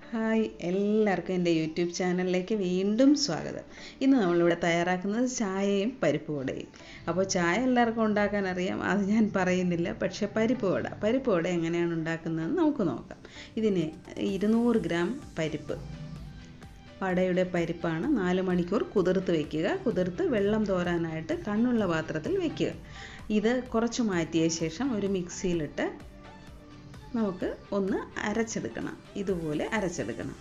hi എല്ലാവർക്കും എൻ്റെ YouTube ചാനലിലേക്ക് വീണ്ടും സ്വാഗതം ഇന്ന് നമ്മളിവിടെ തയ്യാറാക്കുന്നത് ചായയും പരിപ്പ് വടയും അപ്പോൾ ചായ എല്ലാവർക്കും ഉണ്ടാക്കാൻ അറിയാം അത് ഞാൻ പറയുന്നില്ല പക്ഷേ പരിപ്പ് വട പരിപ്പ് വട എങ്ങനെയാണ് ഉണ്ടാക്കുന്നതെന്ന് നമുക്ക് നോക്കാം ഇതിന് ഇരുന്നൂറ് ഗ്രാം പരിപ്പ് വടയുടെ പരിപ്പാണ് നാല് മണിക്കൂർ കുതിർത്ത് വെക്കുക കുതിർത്ത് വെള്ളം തോരാനായിട്ട് കണ്ണുള്ള പാത്രത്തിൽ വെക്കുക ഇത് കുറച്ച് മാറ്റിയ ശേഷം ഒരു മിക്സിയിലിട്ട് നമുക്ക് ഒന്ന് അരച്ചെടുക്കണം ഇതുപോലെ അരച്ചെടുക്കണം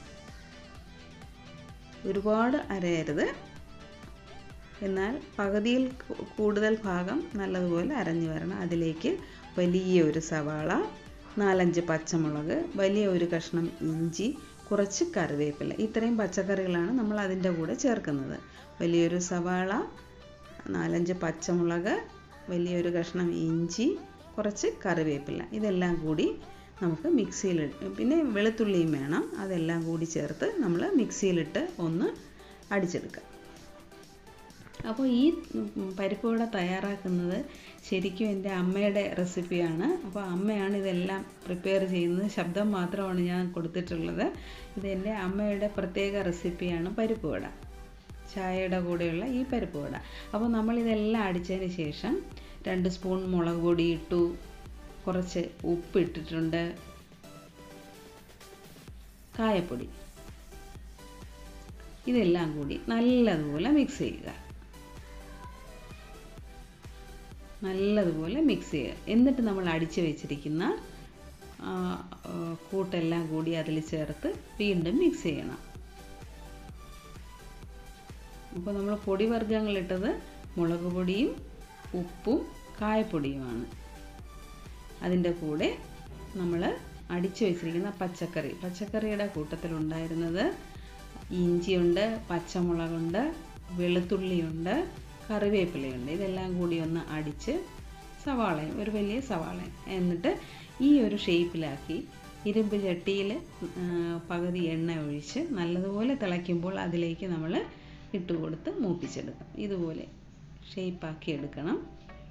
ഒരുപാട് അരയരുത് എന്നാൽ പകുതിയിൽ കൂടുതൽ ഭാഗം നല്ലതുപോലെ അരഞ്ഞു വരണം അതിലേക്ക് വലിയ ഒരു സവാള നാലഞ്ച് പച്ചമുളക് വലിയ ഒരു കഷ്ണം ഇഞ്ചി കുറച്ച് കറിവേപ്പില ഇത്രയും പച്ചക്കറികളാണ് നമ്മൾ അതിൻ്റെ കൂടെ ചേർക്കുന്നത് വലിയൊരു സവാള നാലഞ്ച് പച്ചമുളക് വലിയൊരു കഷ്ണം ഇഞ്ചി കുറച്ച് കറിവേപ്പില ഇതെല്ലാം കൂടി നമുക്ക് മിക്സിയിൽ പിന്നെ വെളുത്തുള്ളിയും വേണം അതെല്ലാം കൂടി ചേർത്ത് നമ്മൾ മിക്സിയിലിട്ട് ഒന്ന് അടിച്ചെടുക്കുക അപ്പോൾ ഈ പരിപ്പ് വട തയ്യാറാക്കുന്നത് ശരിക്കും എൻ്റെ അമ്മയുടെ റെസിപ്പിയാണ് അപ്പോൾ അമ്മയാണ് ഇതെല്ലാം പ്രിപ്പയർ ചെയ്യുന്നത് ശബ്ദം മാത്രമാണ് ഞാൻ കൊടുത്തിട്ടുള്ളത് ഇത് എൻ്റെ അമ്മയുടെ പ്രത്യേക റെസിപ്പിയാണ് പരിപ്പ് വട ചായയുടെ കൂടെയുള്ള ഈ പരിപ്പ് വട അപ്പോൾ നമ്മളിതെല്ലാം അടിച്ചതിന് ശേഷം രണ്ട് സ്പൂൺ മുളക് പൊടി ഇട്ടു കുറച്ച് ഉപ്പ് ഇട്ടിട്ടുണ്ട് കായപ്പൊടി ഇതെല്ലാം കൂടി നല്ലതുപോലെ മിക്സ് ചെയ്യുക നല്ലതുപോലെ മിക്സ് ചെയ്യുക എന്നിട്ട് നമ്മൾ അടിച്ചു വെച്ചിരിക്കുന്ന കൂട്ടെല്ലാം കൂടി അതിൽ ചേർത്ത് വീണ്ടും മിക്സ് ചെയ്യണം അപ്പോൾ നമ്മൾ പൊടി വർഗ്ഗങ്ങളിട്ടത് മുളക് പൊടിയും ഉപ്പും കായപ്പൊടിയുമാണ് അതിൻ്റെ കൂടെ നമ്മൾ അടിച്ചു വെച്ചിരിക്കുന്ന പച്ചക്കറി പച്ചക്കറിയുടെ കൂട്ടത്തിലുണ്ടായിരുന്നത് ഇഞ്ചിയുണ്ട് പച്ചമുളകുണ്ട് വെളുത്തുള്ളിയുണ്ട് കറിവേപ്പിലയുണ്ട് ഇതെല്ലാം കൂടി ഒന്ന് അടിച്ച് സവാളയും ഒരു വലിയ സവാളയും എന്നിട്ട് ഈ ഒരു ഷേപ്പിലാക്കി ഇരുമ്പ് ചട്ടിയിൽ പകുതി എണ്ണ ഒഴിച്ച് നല്ലതുപോലെ തിളയ്ക്കുമ്പോൾ അതിലേക്ക് നമ്മൾ ഇട്ട് കൊടുത്ത് മൂപ്പിച്ചെടുക്കാം ഇതുപോലെ ഷേപ്പാക്കി എടുക്കണം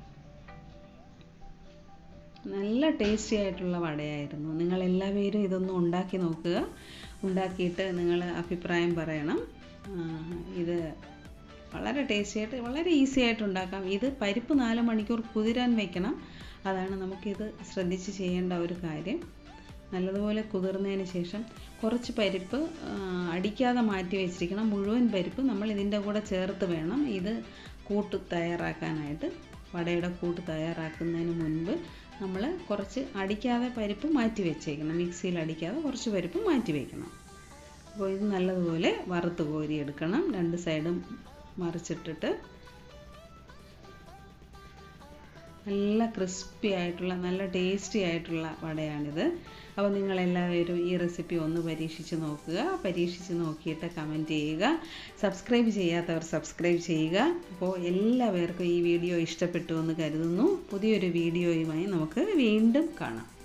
നല്ല ടേസ്റ്റി ആയിട്ടുള്ള വടയായിരുന്നു നിങ്ങൾ എല്ലാവരും ഇതൊന്ന് ഉണ്ടാക്കി നോക്കുക ഉണ്ടാക്കിയിട്ട് നിങ്ങൾ അഭിപ്രായം പറയണം ഇത് വളരെ ടേസ്റ്റി ആയിട്ട് വളരെ ഈസി ആയിട്ട് ഉണ്ടാക്കാം ഇത് പരിപ്പ് നാല് മണിക്കൂർ കുതിരാൻ വെക്കണം അതാണ് നമുക്കിത് ശ്രദ്ധിച്ച് ചെയ്യേണ്ട ഒരു കാര്യം നല്ലതുപോലെ കുതിർന്നതിന് ശേഷം കുറച്ച് പരിപ്പ് അടിക്കാതെ മാറ്റി വെച്ചിരിക്കണം മുഴുവൻ പരിപ്പ് നമ്മൾ ഇതിൻ്റെ കൂടെ ചേർത്ത് വേണം ഇത് കൂട്ട് തയ്യാറാക്കാനായിട്ട് വടയുടെ കൂട്ട് തയ്യാറാക്കുന്നതിന് മുൻപ് നമ്മൾ കുറച്ച് അടിക്കാതെ പരിപ്പ് മാറ്റി വെച്ചേക്കണം മിക്സിയിൽ അടിക്കാതെ കുറച്ച് പരിപ്പ് മാറ്റി വയ്ക്കണം അപ്പോൾ ഇത് നല്ലതുപോലെ വറുത്ത് കോരി എടുക്കണം രണ്ട് സൈഡും മറിച്ചിട്ടിട്ട് നല്ല ക്രിസ്പി ആയിട്ടുള്ള നല്ല ടേസ്റ്റി ആയിട്ടുള്ള വടയാണിത് അപ്പോൾ നിങ്ങളെല്ലാവരും ഈ റെസിപ്പി ഒന്ന് പരീക്ഷിച്ച് നോക്കുക പരീക്ഷിച്ച് നോക്കിയിട്ട് കമൻറ്റ് ചെയ്യുക സബ്സ്ക്രൈബ് ചെയ്യാത്തവർ സബ്സ്ക്രൈബ് ചെയ്യുക അപ്പോൾ എല്ലാവർക്കും ഈ വീഡിയോ ഇഷ്ടപ്പെട്ടു എന്ന് കരുതുന്നു പുതിയൊരു വീഡിയോയുമായി നമുക്ക് വീണ്ടും കാണാം